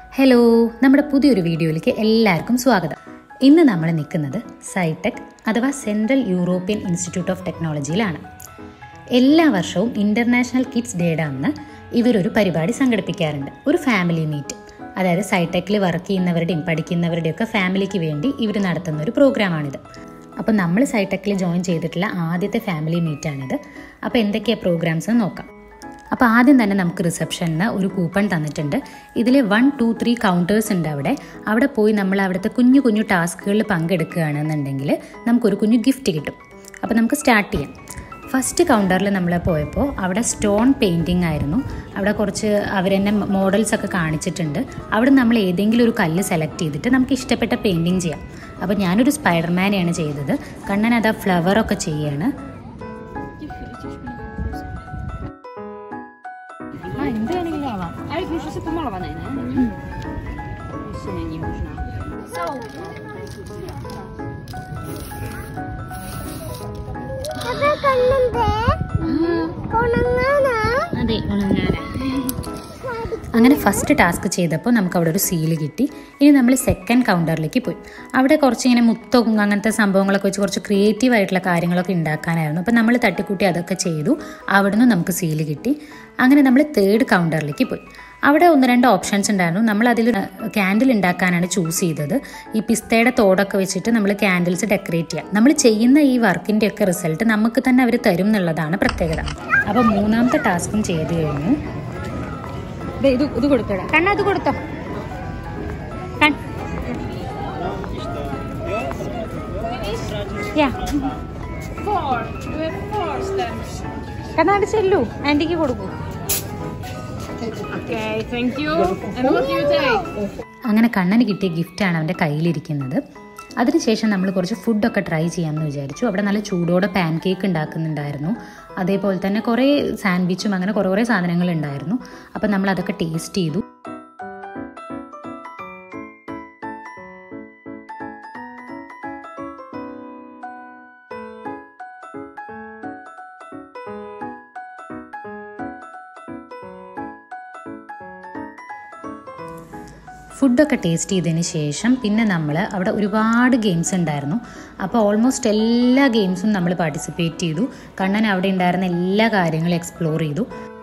Hello നമ്മുടെ പുതിയൊരു വീഡിയോയിലേക്ക് എല്ലാവർക്കും സ്വാഗതം ഇന്ന് നമ്മൾ നിൽക്കുന്നത് സൈടെക് അഥവാ സെൻട്രൽ യൂറോപ്യൻ ഇൻസ്റ്റിറ്റ്യൂട്ട് ഓഫ് ടെക്നോളജിയിലാണ് എല്ലാ വർഷവും ഇൻ്റർനാഷണൽ കിഡ്സ് ഡേയുടെ അന്ന് ഇവരൊരു പരിപാടി സംഘടിപ്പിക്കാറുണ്ട് ഒരു ഫാമിലി മീറ്റ് അതായത് സൈടെക്കിൽ വർക്ക് ചെയ്യുന്നവരുടെയും പഠിക്കുന്നവരുടെയും ഒക്കെ ഫാമിലിക്ക് വേണ്ടി ഇവർ നടത്തുന്ന ഒരു പ്രോഗ്രാമാണിത് അപ്പോൾ നമ്മൾ സൈടെക്കിൽ ജോയിൻ ചെയ്തിട്ടുള്ള ആദ്യത്തെ ഫാമിലി മീറ്റാണിത് അപ്പോൾ എന്തൊക്കെയാണ് പ്രോഗ്രാംസ് എന്ന് നോക്കാം അപ്പോൾ ആദ്യം തന്നെ നമുക്ക് റിസപ്ഷനിൽ ഒരു കൂപ്പൺ തന്നിട്ടുണ്ട് ഇതിൽ വൺ ടു ത്രീ കൗണ്ടേഴ്സ് ഉണ്ട് അവിടെ അവിടെ പോയി നമ്മൾ അവിടുത്തെ കുഞ്ഞു കുഞ്ഞു ടാസ്കുകളിൽ പങ്കെടുക്കുകയാണെന്നുണ്ടെങ്കിൽ നമുക്കൊരു കുഞ്ഞു ഗിഫ്റ്റ് കിട്ടും അപ്പോൾ നമുക്ക് സ്റ്റാർട്ട് ചെയ്യാം ഫസ്റ്റ് കൗണ്ടറിൽ നമ്മൾ പോയപ്പോൾ അവിടെ സ്റ്റോൺ പെയിൻറ്റിംഗ് ആയിരുന്നു അവിടെ കുറച്ച് അവരെന്നെ മോഡൽസ് ഒക്കെ കാണിച്ചിട്ടുണ്ട് അവിടെ നമ്മൾ ഏതെങ്കിലും ഒരു കല്ല് സെലക്ട് ചെയ്തിട്ട് നമുക്ക് ഇഷ്ടപ്പെട്ട പെയിൻറ്റിങ് ചെയ്യാം അപ്പോൾ ഞാനൊരു സ്പൈഡർമാനെയാണ് ചെയ്തത് കണ്ണൻ അത് ആ ഫ്ലവറൊക്കെ ചെയ്യാണ് A, എന്ത് വേണമെങ്കിലും ആവാം Ale już jest pomalowane, nie? Jeszcze nie, nie można. അതെ ഉണങ്ങാനാ അങ്ങനെ ഫസ്റ്റ് ടാസ്ക് ചെയ്തപ്പോൾ നമുക്ക് അവിടെ ഒരു സീല് കിട്ടി ഇനി നമ്മൾ സെക്കൻഡ് കൗണ്ടറിലേക്ക് പോയി അവിടെ കുറച്ച് ഇങ്ങനെ മുത്തും അങ്ങനത്തെ സംഭവങ്ങളൊക്കെ വെച്ച് കുറച്ച് ക്രിയേറ്റീവ് ആയിട്ടുള്ള കാര്യങ്ങളൊക്കെ ഉണ്ടാക്കാനായിരുന്നു അപ്പോൾ നമ്മൾ തട്ടിക്കൂട്ടി അതൊക്കെ ചെയ്തു അവിടുന്ന് നമുക്ക് സീല് കിട്ടി അങ്ങനെ നമ്മൾ തേർഡ് കൗണ്ടറിലേക്ക് പോയി അവിടെ ഒന്ന് രണ്ട് ഓപ്ഷൻസ് ഉണ്ടായിരുന്നു നമ്മൾ അതിൽ ക്യാൻഡിൽ ഉണ്ടാക്കാനാണ് ചൂസ് ചെയ്തത് ഈ പിസ്തയുടെ തോടൊക്കെ വെച്ചിട്ട് നമ്മൾ ക്യാൻഡിൽസ് ഡെക്കറേറ്റ് ചെയ്യാം നമ്മൾ ചെയ്യുന്ന ഈ വർക്കിൻ്റെ ഒക്കെ റിസൾട്ട് നമുക്ക് തന്നെ അവർ തരും എന്നുള്ളതാണ് പ്രത്യേകത അപ്പോൾ മൂന്നാമത്തെ ടാസ്കും ചെയ്ത് കഴിഞ്ഞു ദേ, ഇത് ഇത് കൊടുത്തോടാ കണ്ണ അത് കൊടുത്തോ കൺ യാ കണ്ണ അത് ചെല്ലു ആന്റിക്ക് കൊടുക്കൂ Okay, thank you. And what do you take? അങ്ങനെ കണ്ണന് കിട്ടിയ ഗിഫ്റ്റാണ് അവൻ്റെ കയ്യിലിരിക്കുന്നത് അതിനുശേഷം നമ്മൾ കുറച്ച് ഫുഡൊക്കെ ട്രൈ ചെയ്യാമെന്ന് വിചാരിച്ചു അവിടെ നല്ല ചൂടോടെ പാൻ കേക്ക് ഉണ്ടാക്കുന്നുണ്ടായിരുന്നു അതേപോലെ തന്നെ കുറേ സാൻഡ്വിച്ചും അങ്ങനെ കുറേ കുറേ സാധനങ്ങൾ ഉണ്ടായിരുന്നു അപ്പം നമ്മൾ അതൊക്കെ ടേസ്റ്റ് ചെയ്തു ഫുഡൊക്കെ ടേസ്റ്റ് ചെയ്തതിന് ശേഷം പിന്നെ നമ്മൾ അവിടെ ഒരുപാട് ഗെയിംസ് ഉണ്ടായിരുന്നു അപ്പോൾ ഓൾമോസ്റ്റ് എല്ലാ ഗെയിംസും നമ്മൾ പാർട്ടിസിപ്പേറ്റ് ചെയ്തു കണ്ണൻ അവിടെ ഉണ്ടായിരുന്ന എല്ലാ കാര്യങ്ങളും എക്സ്പ്ലോർ ചെയ്തു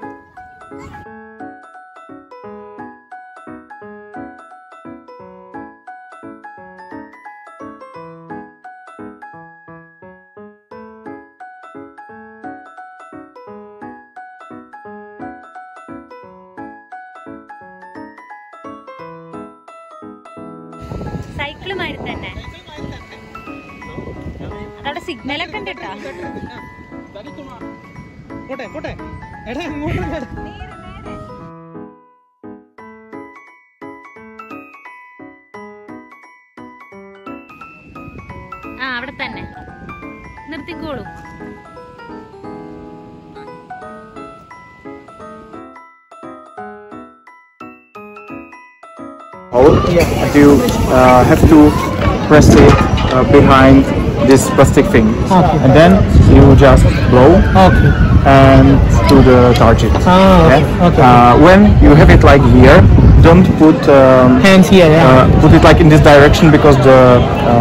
സൈക്കിളുമാരി തന്നെ അതവിടെ സിഗ്നലൊക്കെ ഉണ്ട് കേട്ടോ പോട്ടെ പോട്ടെ എടാ അങ്ങോട്ട് വരാ. ആ അവിടെ തന്നെ നിർത്തിക്കോളൂ hole and you uh, have to press it uh, behind this plastic thing Okay. and then you just blow Okay. and to the target Ah, okay? okay. Uh, when you have it like here don't put um, Hands here, yeah. uh, put it like in this direction because the uh,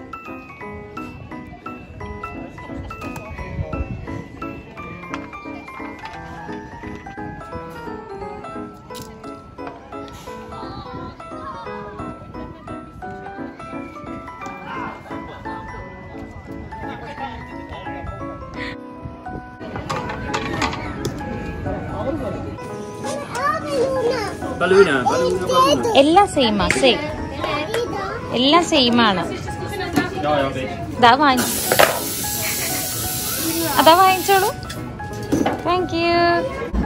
എല്ലാം സെയിമാ same എല്ലാം same ആണ് ഇതാ വാങ്ങി അതാ വാങ്ങിച്ചോളൂ thank you